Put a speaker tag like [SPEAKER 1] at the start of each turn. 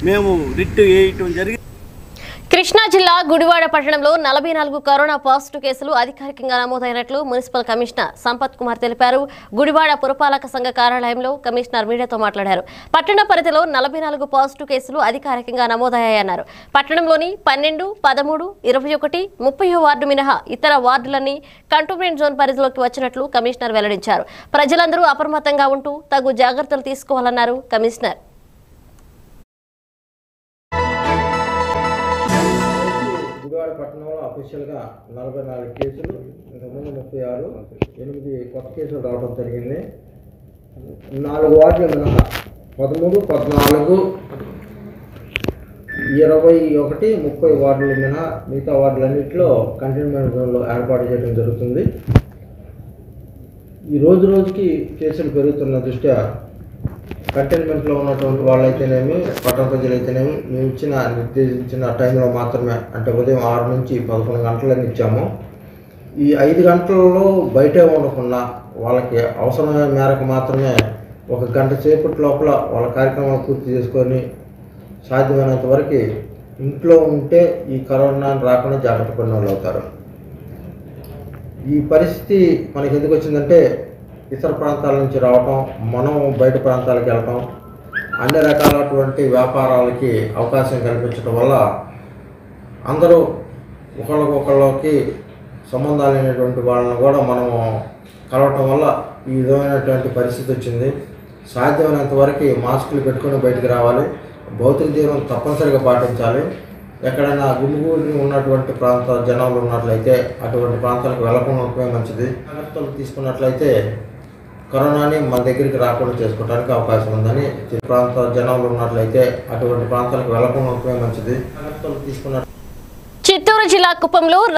[SPEAKER 1] మేము రిట్ వేయటం జరిగింది
[SPEAKER 2] కృష్ణా జిల్లా గుడివాడ పట్టణంలో నలభై నాలుగు కరోనా పాజిటివ్ కేసులు అధికారికంగా నమోదైనట్లు మున్సిపల్ కమిషనర్ సంపత్ కుమార్ తెలిపారు గుడివాడ పురపాలక సంఘ కార్యాలయంలో కమిషనర్ మీడియాతో మాట్లాడారు పట్టణ పరిధిలో నలభై నాలుగు పాజిటివ్ కేసులు అధికారికంగా నమోదయ్యాయన్నారు పట్టణంలోని పన్నెండు పదమూడు ఇరవై ఒకటి ముప్పై వార్డు మినహా ఇతర వార్డులన్నీ కంటోన్మెంట్ జోన్ పరిధిలోకి వచ్చినట్లు కమిషనర్ వెల్లడించారు ప్రజలందరూ అప్రమత్తంగా ఉంటూ తగు జాగ్రత్తలు తీసుకోవాలన్నారు కమిషనర్
[SPEAKER 3] గుడివాడ పట్టణంలో అఫీషియల్గా నలభై నాలుగు కేసులు ఇంతకుముందు ముప్పై ఆరు ఎనిమిది కొత్త కేసులు రావడం జరిగింది నాలుగు వార్డులు మినహా పదమూడు పద్నాలుగు ఇరవై ఒకటి ముప్పై వార్డులు మినహా మిగతా వార్డులన్నింటిలో కంటైన్మెంట్ జోన్లో ఏర్పాటు చేయడం జరుగుతుంది ఈ రోజు రోజుకి కేసులు పెరుగుతున్న దృష్ట్యా కంటైన్మెంట్లో ఉన్నటువంటి వాళ్ళైతేనేమి పట్టణ ప్రజలైతేనేమి మేము ఇచ్చిన నిర్దేశించిన టైంలో మాత్రమే అంటే ఉదయం ఆరు నుంచి పదకొండు గంటలని ఇచ్చాము ఈ ఐదు గంటలలో బయటే ఉండకుండా వాళ్ళకి అవసరమైన మేరకు మాత్రమే ఒక గంట సేపటి లోపల వాళ్ళ కార్యక్రమాలు పూర్తి చేసుకొని సాధ్యమైనంత వరకు ఇంట్లో ఉంటే ఈ కరోనా రాకుండా జాగ్రత్త పడిన వాళ్ళు అవుతారు ఈ పరిస్థితి మనకి ఎందుకు వచ్చిందంటే ఇతర ప్రాంతాల నుంచి రావటం మనం బయట ప్రాంతాలకు వెళ్ళటం అన్ని రకాలటువంటి వ్యాపారాలకి అవకాశం కల్పించడం వల్ల అందరూ ఒకళ్ళకొకళ్ళకి సంబంధాలు లేనటువంటి వాళ్ళని కూడా మనము కలవటం వల్ల ఈ విధమైనటువంటి పరిస్థితి వచ్చింది సాధ్యమైనంత వరకు మాస్కులు పెట్టుకొని బయటికి రావాలి భౌతిక దూరం తప్పనిసరిగా పాటించాలి ఎక్కడైనా గుమిగూడి ఉన్నటువంటి ప్రాంత జనాలు ఉన్నట్లయితే అటువంటి ప్రాంతాలకు వెళ్లకుండా ఉండటమే మంచిది జాగ్రత్తలు తీసుకున్నట్లయితే కరోనాని మన దగ్గరికి రాకుండా చేసుకోవడానికి అవకాశం ఉందని ఈ ప్రాంత జనాలు ఉన్నట్లయితే అటువంటి ప్రాంతాలకు వెళ్లకుండా ఉండటమే మంచిది జాగ్రత్తలు తీసుకున్న
[SPEAKER 2] చిత్తూరు జిల్లా కుప్పంలో